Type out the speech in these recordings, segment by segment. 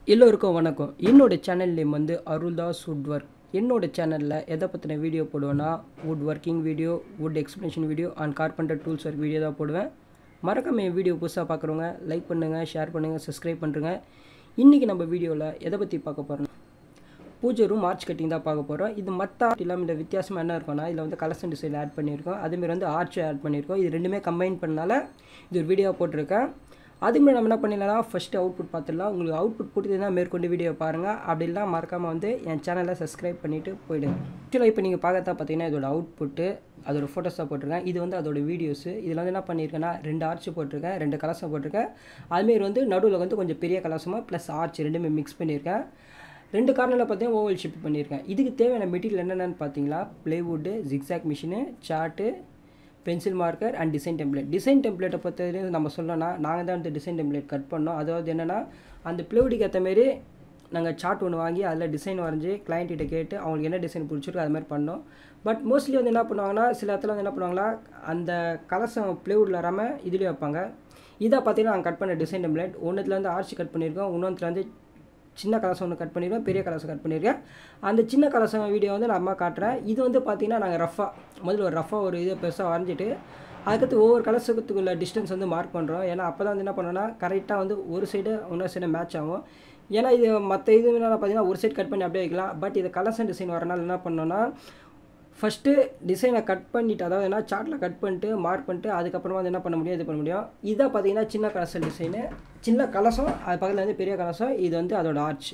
எல்லோருக்கும் வணக்கம் என்னோட சேனல் நேம் வந்து அருள்தாஸ் வுட் ஒர்க் என்னோட சேனலில் எதை பற்றின வீடியோ போடுவேன்னா wood working video wood explanation video and carpenter tools work video தான் போடுவேன் மறக்காம என் வீடியோ புதுசாக பார்க்குறவங்க லைக் பண்ணுங்கள் ஷேர் பண்ணுங்கள் சப்ஸ்கிரைப் பண்ணுறேங்க இன்றைக்கி நம்ம வீடியோவில் எதை பற்றி பார்க்க போகிறோம் பூஜை ரூம் ஆர்ச் கட்டிங் தான் பார்க்க போகிறோம் இது மற்ற இல்லாமல் இந்த வித்தியாசமாக என்ன இருக்கும்னா இதில் வந்து கலர்ஸ் டிசைன் ஆட் பண்ணியிருக்கோம் அதேமாரி வந்து ஆர்ச் ஆட் பண்ணியிருக்கோம் இது ரெண்டுமே கம்பைன் பண்ணனால இது ஒரு வீடியோ போட்டிருக்கேன் அதுக்கு முன்னாடி நம்ம என்ன பண்ணிடலாம் ஃபஸ்ட்டு அவுட்புட் பார்த்துடலாம் உங்களுக்கு அவுட்புட் பிடிச்சதுன்னா மேற்கொண்டு வீடியோ பாருங்கள் அப்படி இல்லை மறக்காமல் வந்து என் சேனலை சப்ஸ்கிரைப் பண்ணிவிட்டு போயிடுங்க ஆக்சுவலாக இப்போ நீங்கள் பார்க்கறதா பார்த்தீங்கன்னா இதோட அவுட்புட்டு அதோட ஃபோட்டோஸாக போட்டிருக்கேன் இது வந்து அதோட வீடியோஸு இதில் வந்து என்ன பண்ணியிருக்கேன்னா ரெண்டு ஆர்ச் போட்டிருக்கேன் ரெண்டு கலர்ஸும் போட்டிருக்கேன் அதுமாரி வந்து நடுவில் வந்து கொஞ்சம் பெரிய கலர்ஸுமாக ப்ளஸ் ஆர்ச் ரெண்டுமே மிக்ஸ் பண்ணியிருக்கேன் ரெண்டு கார்னரில் பார்த்தீங்கன்னா ஓவல் ஷிப் பண்ணியிருக்கேன் இதுக்கு தேவையான மெட்டீரியல் என்னென்னு பார்த்தீங்களா plywood jigsaw machine chart pencil marker and design template design டெம்ப்ளேட்டை பொறுத்தவரையும் நம்ம சொல்லணும்னா நாங்கள் தான் வந்து டிசைன் டெம்ப்ளேட் கட் பண்ணோம் அதாவது என்னென்னா அந்த ப்ளேவுடிக்கு ஏற்ற மாரி நாங்கள் சார்ட் ஒன்று வாங்கி அதில் டிசைன் வரைஞ்சி கிளைண்ட்டிட்ட கேட்டு அவங்களுக்கு என்ன டிசைன் பிடிச்சிருக்கோ அது மாதிரி பண்ணோம் பட் மோஸ்ட்லி வந்து என்ன பண்ணுவாங்கன்னா சில இடத்துல வந்து என்ன பண்ணுவாங்களா அந்த கலர்ஸை ப்ளேவுட்டில் வராமல் இதுலேயே வைப்பாங்க இதை பார்த்தீங்கன்னா நாங்கள் கட் பண்ண டிசைன் டெம்ப்ளேட் ஒன்றுத்துல வந்து ஆர்ச்சி கட் பண்ணியிருக்கோம் இன்னொன்றுல வந்து சின்ன கலசம் ஒன்று கட் பண்ணியிருக்கேன் பெரிய கலசம் கட் பண்ணியிருக்கேன் அந்த சின்ன கலசம் வீடியோ வந்து நான் அம்மா காட்டுறேன் இது வந்து பார்த்தீங்கன்னா நாங்கள் ரஃபாக முதல்ல ஒரு ரஃபாக ஒரு இதை பெருசாக வரைஞ்சிட்டு அதுக்கடுத்து ஒவ்வொரு கலசத்துக்குள்ள டிஸ்டன்ஸ் வந்து மார்க் பண்ணுறோம் ஏன்னா அப்போ தான் வந்து என்ன பண்ணோன்னா கரெக்டாக வந்து ஒரு சைடு இன்னொரு சைடு மேட்ச் ஆகும் ஏன்னா இது மற்ற இது பார்த்தீங்கன்னா ஒரு சைடு கட் பண்ணி அப்படியே வைக்கலாம் பட் இது கலர்ஸ் டிசைன் வரனால என்ன பண்ணோன்னா ஃபஸ்ட்டு டிசைனை கட் பண்ணிவிட்டு அதாவது என்ன சார்ட்டில் கட் பண்ணிட்டு மார்க் பண்ணிட்டு அதுக்கப்புறமா வந்து என்ன பண்ண முடியும் இது பண்ண முடியும் இதை பார்த்தீங்கன்னா சின்ன கலசல் டிசைனு சின்ன கலசம் அது பக்கத்தில் வந்து பெரிய கலசம் இது வந்து அதோட ஆர்ச்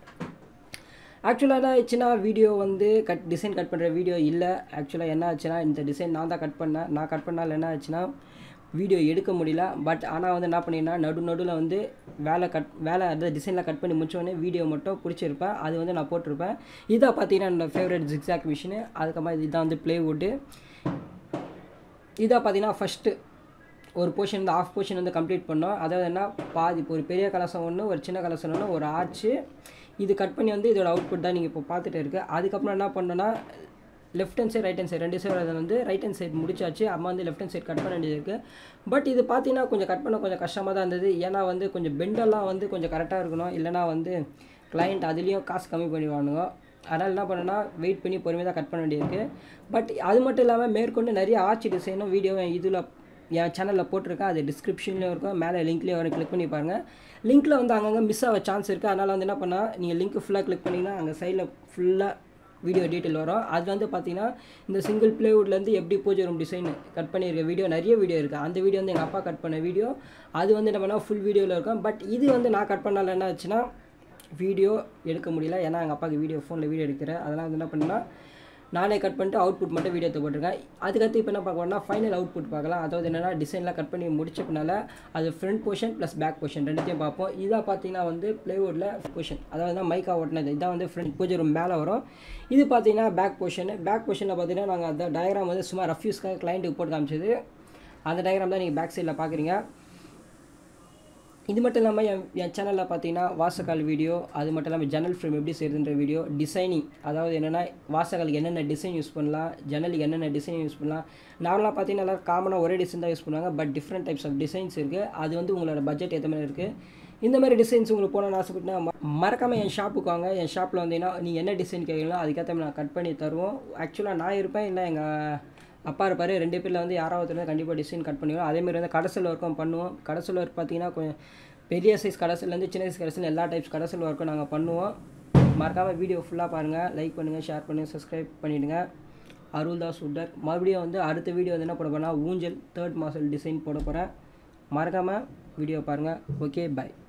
ஆக்சுவலாக சின்ன வீடியோ வந்து கட் டிசைன் கட் பண்ணுற வீடியோ இல்லை ஆக்சுவலாக என்ன ஆச்சுன்னா இந்த டிசைன் நான் தான் கட் பண்ணேன் நான் கட் பண்ணால் என்ன ஆச்சுன்னா வீடியோ எடுக்க முடியல பட் ஆனால் வந்து என்ன பண்ணினா நடு நடுவில் வந்து வேலை கட் வேலை அந்த டிசைனில் கட் பண்ணி முடிச்சோடனே வீடியோ மட்டும் பிடிச்சிருப்பேன் அது வந்து நான் போட்டிருப்பேன் இதை பார்த்தீங்கன்னா என்னோடய ஃபேவரட் ஜிக்ஸாக் மிஷினு அதுக்கப்புறமா இதுதான் வந்து ப்ளேவுட்டு இதை பார்த்தீங்கன்னா ஃபஸ்ட்டு ஒரு போர்ஷன் வந்து ஆஃப் போர்ஷன் வந்து கம்ப்ளீட் பண்ணோம் அதாவது என்ன பாதி இப்போ ஒரு பெரிய கலசம் ஒன்று ஒரு சின்ன கலசம் ஒன்று ஒரு ஆர்ச்சு இது கட் பண்ணி வந்து இதோட அவுட்புட் தான் நீங்கள் இப்போ பார்த்துட்டு இருக்குது அதுக்கப்புறம் என்ன பண்ணோன்னா left hand side right hand side ரெண்டு சைடு அதை வந்து ரைட் ஹேண்ட் சைடு முடிச்சாச்சு அம்மா வந்து லெஃப்ட் ஹேண்ட் சைடு கட் பண்ண வேண்டியது இருக்குது பட் இது பார்த்தீங்கன்னா கொஞ்சம் கட் பண்ண கொஞ்சம் கஷ்டமாக தான் இருந்தது ஏன்னா வந்து கொஞ்சம் பெண்டெல்லாம் வந்து கொஞ்சம் கரெக்டாக இருக்கணும் இல்லைனா வந்து கிளைண்ட் அதுலேயும் காசு கம்மி பண்ணிடுவானுங்க அதனால் என்ன பண்ணேன்னா வெயிட் பண்ணி பொறுமையாக தான் கட் பண்ண வேண்டியிருக்கு பட் அது மட்டும் இல்லாமல் மேற்கொண்டு நிறைய ஆர்ச்சி டிசைனும் வீடியோ இதில் என் சேனலில் போட்டிருக்கேன் அது டிஸ்கிரிப்ஷன்லேயும் இருக்கும் மேலே லிங்க்லேயும் வரும் கிளிக் பண்ணி பாருங்கள் லிங்க்கில் வந்து அங்கங்கே மிஸ் ஆக சான்ஸ் இருக்குது அதனால் வந்து என்ன பண்ணால் நீங்கள் லிங்க் ஃபுல்லாக கிளிக் பண்ணிங்கன்னா அங்கே சைடில் ஃபுல்லாக வீடியோ டீட்டெயில் வரும் அது வந்து பார்த்தீங்கன்னா இந்த சிங்கிள் ப்ளேவுட்லேருந்து எப்படி பூஜை ரூம் டிசைன் கட் பண்ணியிருக்க வீடியோ நிறைய வீடியோ இருக்குது அந்த வீடியோ வந்து எங்கள் அப்பா கட் பண்ண வீடியோ அது வந்து என்ன பண்ணால் ஃபுல் வீடியோவில் இருக்கும் பட் இது வந்து நான் கட் பண்ணால என்ன ஆச்சுன்னா வீடியோ எடுக்க முடியல ஏன்னா எங்கள் அப்பாவுக்கு வீடியோ ஃபோனில் வீடியோ எடுக்கிறேன் அதெல்லாம் வந்து என்ன பண்ணேன்னா நானே கட் பண்ணிட்டு அவுட்புட் மட்டும் வீடியோ போட்டிருக்கேன் அதுக்கடுத்து இப்போ என்ன பார்க்கணும்னா ஃபைனல் அவுட்புட் பார்க்கலாம் அதாவது என்னென்னா டிசைன்லாம் கட் பண்ணி முடிச்சப்பனால அது front portion plus back portion ரெண்டுத்தையும் பார்ப்போம் இதாக பார்த்தீங்கன்னா வந்து ப்ளேவுட்டில் போர்ஷன் அதாவது மைக்கா ஓட்டினது இதான் வந்து ஃப்ரண்ட் பூஜை ரூம் மேலே வரும் இது பார்த்தீங்கன்னா பேக் போர்ஷன் பேக் போர்ஷனில் பார்த்தீங்கன்னா நாங்கள் அந்த டயக்ராம் வந்து சும்மா ரஃப்யூஸ்க்காக கிளைண்ட்டுக்கு போட்டு காமிச்சது அந்த டயக்ராம் தான் நீங்கள் பேக் சைடில் பார்க்குறீங்க இது மட்டும் இல்லாமல் என் என் சேனலில் பார்த்தீங்கன்னா வாசக்கால் வீடியோ அது மட்டும் இல்லாமல் ஜன்னல் ஃப்ரேம் எப்படி செய்யுதுன்ற வீடியோ டிசைனிங் அதாவது என்னென்னா வாசக்காலுக்கு என்னென்ன டிசைன் யூஸ் பண்ணலாம் ஜன்னலுக்கு என்னென்ன டிசைன் யூஸ் பண்ணலாம் நார்மலாக பார்த்தீங்கன்னா எல்லோரும் காமனாக ஒரே டிசைன் தான் யூஸ் பண்ணுவாங்க but different types of designs இருக்குது அது வந்து உங்களோட பட்ஜெட் ஏற்ற மாதிரி இருக்குது இந்த மாதிரி டிசைன்ஸ் உங்களுக்கு போகணும்னு ஆசைப்பட்டுனா மறக்காமல் என் ஷாப்புக்கு வாங்க என் ஷாப்பில் வந்தீங்கன்னா நீங்கள் என்ன டிசைன் கேட்குறீங்களோ அதுக்கேற்ற மாதிரி நான் கட் பண்ணி தருவோம் ஆக்சுவலாக நான் இருப்பேன் இல்லை எங்கள் அப்பா இருப்பார் ரெண்டு பேரில் வந்து யாராவது ஒருத்தர் கண்டிப்பாக டிசைன் கட் பண்ணிடுவோம் அதேமாதிரி வந்து கடைசியில் ஒர்க்கும் பண்ணுவோம் கடைசியில் ஒர்க் பார்த்தீங்கன்னா கொஞ்சம் பெரிய சைஸ் கடைசிலேருந்து சின்ன சைஸ் கடைசியில் எல்லா டைப்ஸ் கடைசியில் ஒர்க்கும் நாங்கள் பண்ணுவோம் மறக்காமல் வீடியோ ஃபுல்லாக பாருங்கள் லைக் பண்ணுங்கள் ஷேர் பண்ணுங்கள் சப்ஸ்கிரைப் பண்ணிவிடுங்க அருள்தாஸ் உட்டர் மறுபடியும் வந்து அடுத்த வீடியோ வந்து என்ன பண்ண போனால் ஊஞ்சல் தேர்ட் மாசல் டிசைன் போட போகிறேன் மறக்காமல் வீடியோ பாருங்கள் ஓகே பாய்